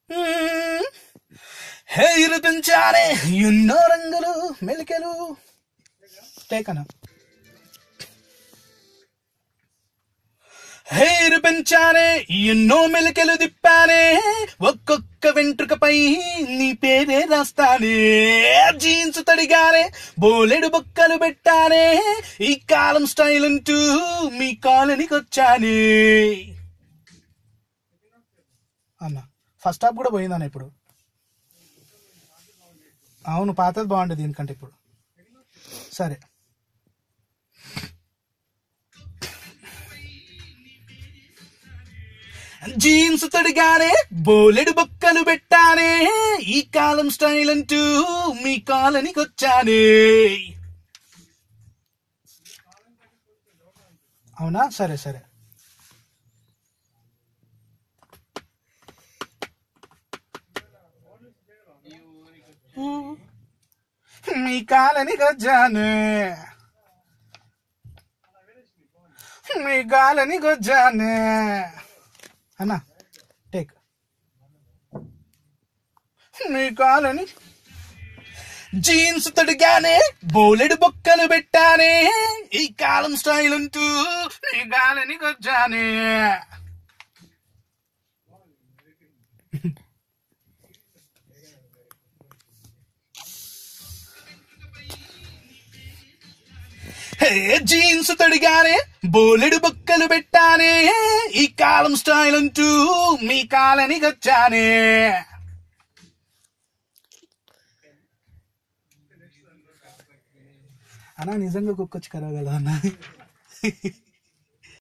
hair పెంచానే ఎన్నో రంగులు మెలికెలు టేకనా hair పెంచానే ఎన్నో మెలికెలు తిప్పానే ఒక్కొక్క వెంట్రుకపై నీ పేరే రాస్తానే జీన్స్ తడిగానే బోలెడు బొక్కలు పెట్టానే ఈ కాలం స్టైల్ అంటూ మీ కాలనీకి వచ్చానే అన్న ఫస్ట్ హాఫ్ కూడా పోయిందన్న ఇప్పుడు అవును పాతది బాగుండేది దీనికంటే ఇప్పుడు సరే జీన్స్ తడిగానే బోలెడు బొక్కలు పెట్టానే ఈ కాలం స్టైల్ అంటూ మీ కాలనీకి వచ్చానే అవునా సరే సరే మీ కాలనీకి వచ్చానే మీ కాలనీకి వచ్చానే అన్నా టేక్ మీ కాలని జీన్స్ తడిగానే బోలెడు బొక్కలు పెట్టానే ఈ కాలం స్టైల్ అంటూ నీ గాలని వచ్చానే హే జీన్స్ తడిగానే బోలెడు బొక్కలు పెట్టానే ఈ కాలం స్టైల్ అంటూ మీ కాలని వచ్చానే అన్నా నిజంగా కుక్కొచ్చి కరవగలరా అన్న